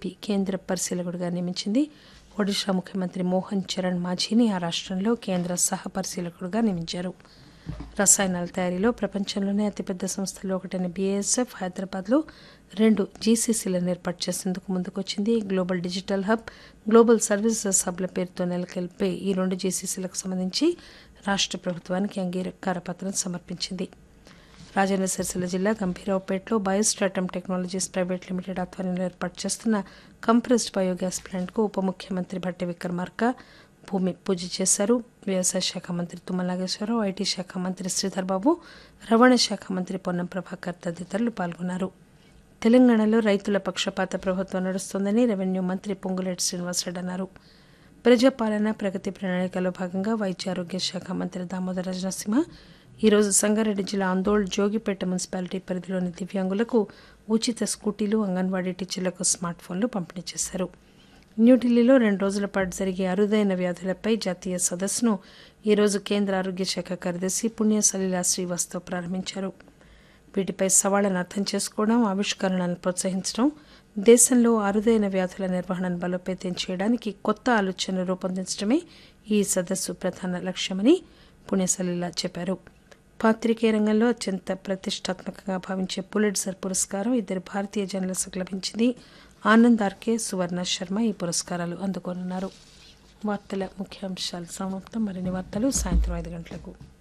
BJP కేంద్ర పరిశీలకుడిగా నియమించింది ఒడిషా ముఖ్యమంత్రి మోహన్ చరణ్ మాఝీని ఆ రాష్టంలో కేంద్ర సహ పరిశీలకుడిగా నియమించారు రసాయనాల తయారీలో ప్రపంచంలోనే అతిపెద్ద సంస్థల్లో ఒకటైన బీఏఎస్ఎఫ్ హైదరాబాద్లో రెండు జీసీసీలను ఏర్పాటు చేసేందుకు ముందుకొచ్చింది global digital hub global services హబ్ల పేరుతో నెలకొల్పే ఈ రెండు జీసీసీలకు సంబంధించి రాష్ట్ర ప్రభుత్వానికి అంగీకార పత్రం సమర్పించింది రాజన్న సిరిసిల్ల జిల్లా గంభీరావుపేటలో బయోస్ట్రాటమ్ టెక్నాలజీస్ ప్రైవేట్ లిమిటెడ్ ఆధ్వర్యంలో ఏర్పాటు చేస్తున్న కంప్రెస్డ్ బయోగ్యాస్ ప్లాంట్కు ఉప ముఖ్యమంత్రి భట్టి విక్రమార్క భూమి పూజ చేశారు వ్యవసాయ శాఖ మంత్రి తుమ్మల నాగేశ్వరరావు ఐటీ శాఖ మంత్రి శ్రీధర్ బాబు రవాణా శాఖ మంత్రి పొన్నం ప్రభాకర్ తదితరులు పాల్గొన్నారు తెలంగాణలో రైతుల పక్షపాత ప్రభుత్వం నడుస్తోందని రెవెన్యూ మంత్రి పొంగులేటి శ్రీనివాసరెడ్డి అన్నారు ప్రజాపాలన ప్రగతి ప్రణాళికలో భాగంగా వైద్య ఆరోగ్య శాఖ మంత్రి దామోదర రాజనరసింహ ఈరోజు సంగారెడ్డి జిల్లా ఆందోళ్ జోగిపేట మున్సిపాలిటీ పరిధిలోని దివ్యాంగులకు ఉచిత స్కూటీలు అంగన్వాడీ టీచర్లకు స్మార్ట్ ఫోన్లు పంపిణీ చేశారు న్యూఢిల్లీలో రెండు రోజుల పాటు జరిగే అరుదైన వ్యాధులపై జాతీయ సదస్సును ఈరోజు కేంద్ర ఆరోగ్య శాఖ కార్యదర్శి పుణ్య సలీలా శ్రీవాస్తవ్ ప్రారంభించారు వీటిపై సవాళ్లను అర్థం చేసుకోవడం ఆవిష్కరణలను ప్రోత్సహించడం దేశంలో అరుదైన వ్యాధుల నిర్వహణను బలోపేతం చేయడానికి కొత్త ఆలోచనలు రూపొందించడమే ఈ సదస్సు ప్రధాన లక్ష్యమని పుణ్యసలీలా చెప్పారు పాత్రికేయ రంగంలో అత్యంత ప్రతిష్టాత్మకంగా భావించే పులిట్జర్ పురస్కారం ఇద్దరు భారతీయ జర్నలిస్టులకు లభించింది ఆనంద్ ఆర్కే సువర్ణ శర్మ ఈ పురస్కారాలు అందుకోనున్నారు వార్తల ముఖ్యాంశాలు సమాప్తం మరిన్ని వార్తలు సాయంత్రం ఐదు గంటలకు